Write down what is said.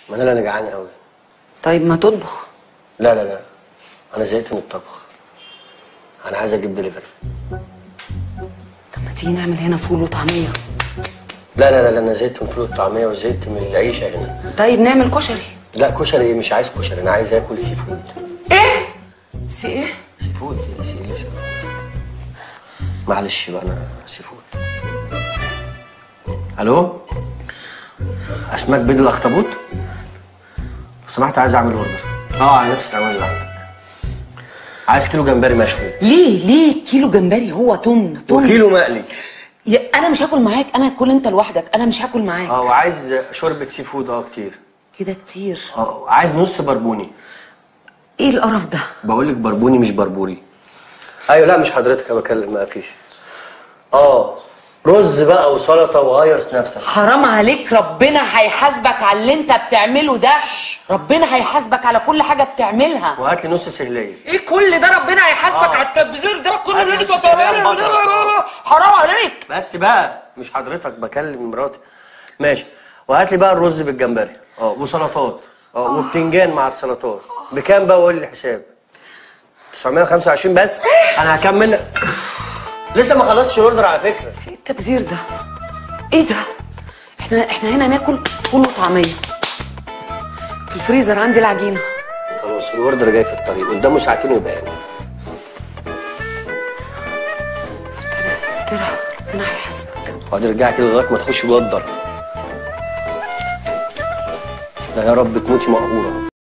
ما انا لا انا جعان قوي طيب ما تطبخ لا لا لا انا زهقت من الطبخ انا عايز اجيب دليفري طب ما تيجي نعمل هنا فول وطعميه لا لا لا لا، انا زهقت من فول الطعميه وزهقت من العيشه هنا طيب نعمل كشري لا كشري ايه مش عايز كشري انا عايز اكل سي فود ايه سي ايه سي فود إيه سي إيه سي معلش بقى انا سي فود الو اسماك بيض الاخطبوط لو سمحت عايز اعمل اوردر اه على نفس العنوان اللي عندك عايز كيلو جمبري مشوي ليه ليه كيلو جمبري هو تمن تمن وكيلو مقلي يا انا مش هاكل معاك انا كل انت لوحدك انا مش هاكل معاك اه وعايز شوربه سي فود اه كتير كده كتير اه عايز نص بربوني ايه القرف ده بقول لك بربوني مش بربوري ايوه لا مش حضرتك انا بكلم ما فيش اه رز بقى وسلطه وهيص نفسك حرام عليك ربنا هيحاسبك على اللي انت بتعمله ده ربنا هيحاسبك على كل حاجه بتعملها وهات لي نص سهليه ايه كل ده ربنا هيحاسبك آه. على التبذير ده كل هات اللي لي انت نص سهلية بتعمله بطل. ده حرام عليك بس بقى مش حضرتك بكلم مراتي ماشي وهات لي بقى الرز بالجمبري اه وسلطات اه وبتنجان مع السلطات بكام بقى وقول لي الحساب 925 بس انا هكمل لك. لسه ما خلصتش الاوردر على فكره ايه التبذير ده ايه ده احنا احنا هنا ناكل فول وطعميه في الفريزر عندي العجينه خلاص الاوردر جاي في الطريق قدامه ساعتين ويبقى هنا افترى افترى ربنا هيحاسبك اقعد ارجع كده لغايه ما تخش جوه الظرف لا يا رب تموتي مقهوره